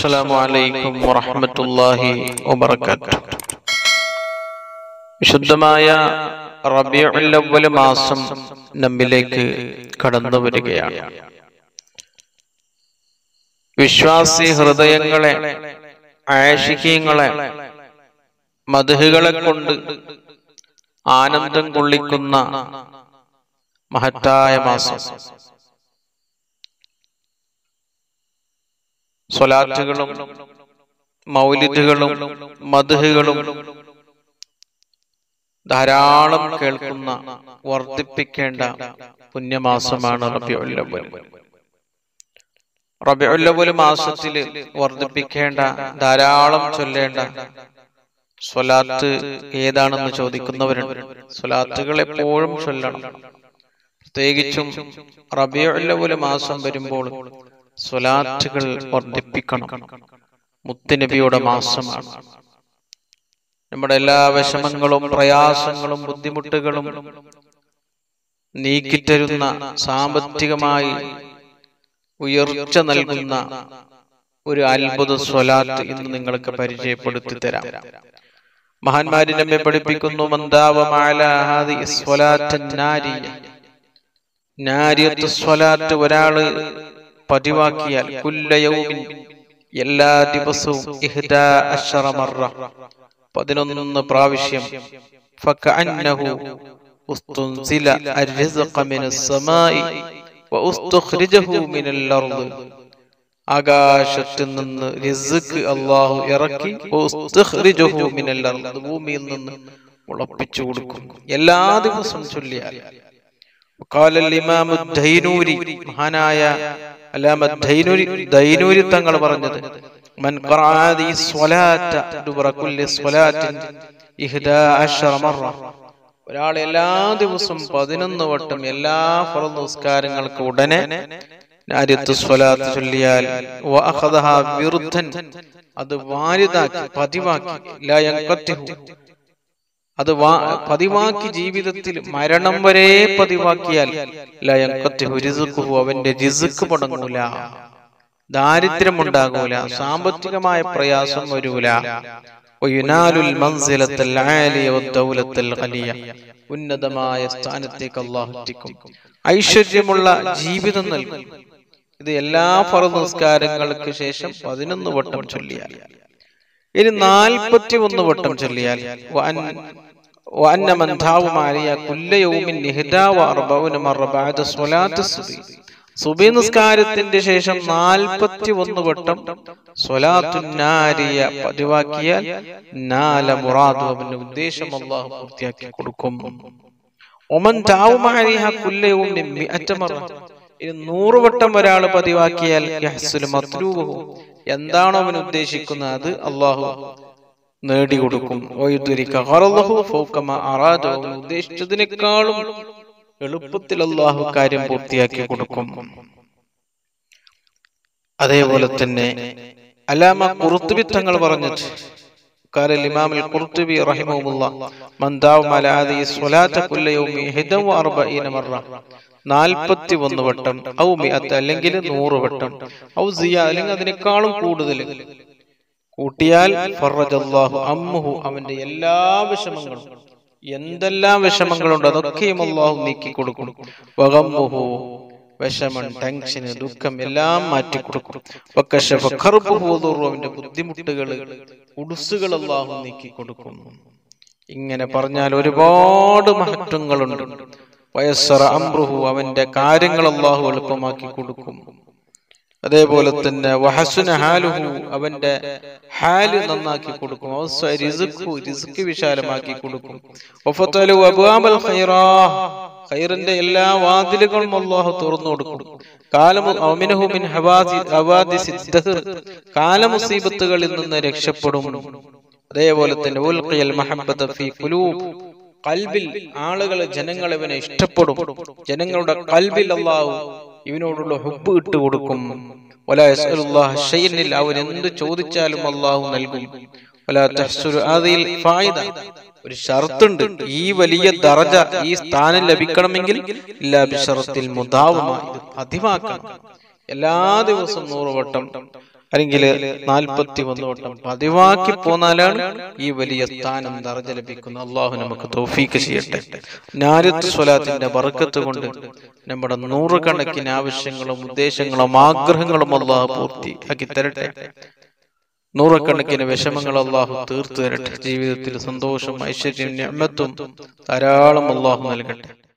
السلام عليكم ورحمة الله وبركاته വിശുദ്ധമായ റബിയുൽ അവ്വൽ മാസം നമ്മിലേക്ക് കടന്നു വരികയാണ് വിശ്വാസി ഹൃദയങ്ങളെ ആഷികീങ്ങളെ മധുഹുകളെ കൊണ്ട് ആനന്ദം കൊള്ളിക്കുന്ന മഹത്തായ മാസം സ്വലാറ്റുകളും മൗലിദുകളും മധുഹുകളും ധാരാളം കേൾക്കുന്ന വർദ്ധിപ്പിക്കേണ്ട പുണ്യമാസമാണ് റബിഉല്ലവൽ റബിഉല്ലവൽ മാസത്തിൽ വർദ്ധിപ്പിക്കേണ്ട ധാരാളം ചൊല്ലേണ്ട സ്വലാത്ത് ഏതാണെന്ന് ചോദിക്കുന്നവരുണ്ട് സ്വലാത്തുകൾ എപ്പോഴും ചൊല്ലണം പ്രത്യേകിച്ചും റബിഉല്ലവൽ മാസം വരുമ്പോൾ സ്വലാത്തുകൾ വർദ്ധിപ്പിക്കണം മുത്തുനബിയുടെ മാസമാണ് നമ്മുടെ എല്ലാ വിഷമങ്ങളും പ്രയാസങ്ങളും ബുദ്ധിമുട്ടുകളും നീക്കിത്തരുന്ന സാമ്പത്തികമായി ഉയർച്ച നൽകുന്ന ഒരു അത്ഭുത സ്വലാത്ത് ഇന്ന് നിങ്ങൾക്ക് പരിചയപ്പെടുത്തി തരാം മഹാന്മാരി നമ്മെ പഠിപ്പിക്കുന്നു നാരിയത്ത് സ്വലാത്ത് ഒരാള് പതിവാക്കിയാൽ കുല്ലയൗമിൻ എല്ലാ ദിവസവും ഇഹ്ദാ അശറ മറ പതിനൊന്ന് പ്രാവശ്യം ഫകഅന്നഹു ഉസ്തുൻസില الرزق من السماء واستخرجه من الارض ആകാശത്ത് നിന്ന് റിസ്ക് അള്ളാഹു ഇറക്കി ഉസ്തുഖ്രിജഹു മിനൽ അർദ് ഭൂമിയിൽ നിന്ന് മുളപ്പിച്ചു കൊടുക്കും എല്ലാ ദിവസവും ചൊല്ലിയാൽ قال الامام الدينوري മഹാനായ അല്ലാമ ദൈനൂരി ദൈനൂരി തങ്ങൾ പറഞ്ഞത് من قرأ هذه الصلاة دبر كل صلاة إحدى عشر مرة ഒരാൾ എല്ലാ ദിവസവും പതിനൊന്ന് വട്ടം എല്ലാ ഫറദ് നിസ്കാരങ്ങൾക്ക് ഉടനെ നാര്യത്ത് സ്വലാത്ത് ചൊല്ലിയാൽ വിറുദ്ധൻ അത് വാരിതാക്കി പതിവാക്കി ലയങ്കത്തിഹു അത് പതിവാക്കി ജീവിതത്തിൽ മരണം വരെ പതിവാക്കിയാൽ ലയങ്കത്തിഹു രിസുഖു അവന്റെ രിസുക്ക് മുടങ്ങൂല ദാരിദ്ര്യം ഉണ്ടാകൂല സാമ്പത്തികമായ പ്രയാസം വരൂല ഉന്നതമായ സ്ഥാനത്തേക്ക് അള്ളാഹു എത്തിക്കും ഐശ്വര്യമുള്ള ജീവിതം നൽകും ഇത് എല്ലാ ഫറദ് നിസ്കാരങ്ങൾക്ക് ശേഷം പതിനൊന്ന് വട്ടം ചൊല്ലിയാൽ ഇനി നാൽപ്പത്തി ഒന്ന് വട്ടം ചൊല്ലിയാൽ وأن من داوم عليها كل يوم إحدى وأربعون مرة بعد صلاة الصبح സുബി നിസ്കാരത്തിന്റെ ശേഷം നാൽപ്പത്തി ഒന്ന് വട്ടം സ്വലാത്തുന്നാരിയ പതിവാക്കിയാൽ നാല മുറാദു അവന്റെ ഉദ്ദേശം അള്ളാഹു പൂർത്തിയാക്കി കൊടുക്കും ഒമൻ താവുമാരിഹ കുല്ലയും നൂറ് വട്ടം ഒരാൾ പതിവാക്കിയാൽ എന്താണോ അവൻ ഉദ്ദേശിക്കുന്നത് അത് അള്ളാഹു നേടിക്കൊടുക്കും ഉദ്ദേശിച്ചതിനേക്കാളും എളുപ്പത്തിൽ അള്ളാഹു കാര്യം പൂർത്തിയാക്കി കൊടുക്കും അതേപോലെ തന്നെ അലാമ കുറുത്തുബി തങ്ങൾ പറഞ്ഞത് قال الإمام القرطبي رحمه الله من داوم على هذه الصلاة كل يوم 41 مرة നാൽപ്പത്തി ഒന്ന് വട്ടം ഔ മിഅത്ത് അല്ലെങ്കിൽ നൂറ് വട്ടം ഔ സിയ അല്ലെങ്കിൽ അതിനേക്കാളും കൂടുതൽ കൂട്ടിയാൽ ഫറജല്ലാഹു അമ്മുഹു അവന്റെ എല്ലാ വിഷമങ്ങളും എന്തെല്ലാം വിഷമങ്ങളുണ്ട് അതൊക്കെയും അള്ളാഹു നീക്കി കൊടുക്കും വകമ്മുഹു വിഷമം ടെൻഷന് ദുഃഖം എല്ലാം മാറ്റി കൊടുക്കും അവന്റെ ബുദ്ധിമുട്ടുകൾ ഉടുസുകൾ അള്ളാഹു നീക്കി കൊടുക്കും ഇങ്ങനെ പറഞ്ഞാൽ ഒരുപാട് മഹത്വങ്ങളുണ്ട് വയസ്സറ അംറുഹു അവന്റെ കാര്യങ്ങൾ അള്ളാഹു എളുപ്പമാക്കി കൊടുക്കും അതേപോലെ തന്നെ വഹസുന ഹാലുഹു അവന്റെ ഹാല് നന്നാക്കി കൊടുക്കും റിസ്ക് വിശാലമാക്കി കൊടുക്കും ഖൈറിന്റെ എല്ലാ വാതിലുകളും അള്ളാഹു തുറന്നു കൊടുക്കും കാലമുസീബത്തുകളിൽ നിന്ന് രക്ഷപ്പെടും അതേപോലെ തന്നെ കൽബിൽ ആളുകൾ ജനങ്ങൾ ഇവനെ ഇഷ്ടപ്പെടും ജനങ്ങളുടെ കൽബിൽ അള്ളാഹു ഇവനോടുള്ള ഹുബ് ഇട്ട് കൊടുക്കും അവൻ എന്ത് ചോദിച്ചാലും അള്ളാഹു നൽകും ഒരു ഷർത്തുണ്ട് ഈ വലിയ ദറജ ഈ സ്ഥാനം ലഭിക്കണമെങ്കിൽ ഇല്ലാ ബിഷറത്തിൽ മുതാവുമായി ഇത് പതിവാക്കണം എല്ലാ ദിവസവും നൂറ് വട്ടം അല്ലെങ്കിൽ നാൽപ്പത്തി ഒന്ന് വട്ടം പതിവാക്കി പോന്നാലാണ് ഈ വലിയ സ്ഥാനം ദർജ ലഭിക്കുന്നത് അള്ളാഹു നമുക്ക് തൗഫീക്ക് ചെയ്യട്ടെ നാരത്ത് സ്വലാത്തിന്റെ ബർക്കത്ത് കൊണ്ട് നമ്മുടെ നൂറുകണക്കിന് ആവശ്യങ്ങളും ഉദ്ദേശങ്ങളും ആഗ്രഹങ്ങളും അള്ളാഹു പൂർത്തിയാക്കി തരട്ടെ നൂറുകണക്കിന് വിഷമങ്ങൾ അള്ളാഹു തീർത്തു തരട്ടെ ജീവിതത്തിൽ സന്തോഷം ഐശ്വര്യം ഞമ്മത്തും ധാരാളം അള്ളാഹു നൽകട്ടെ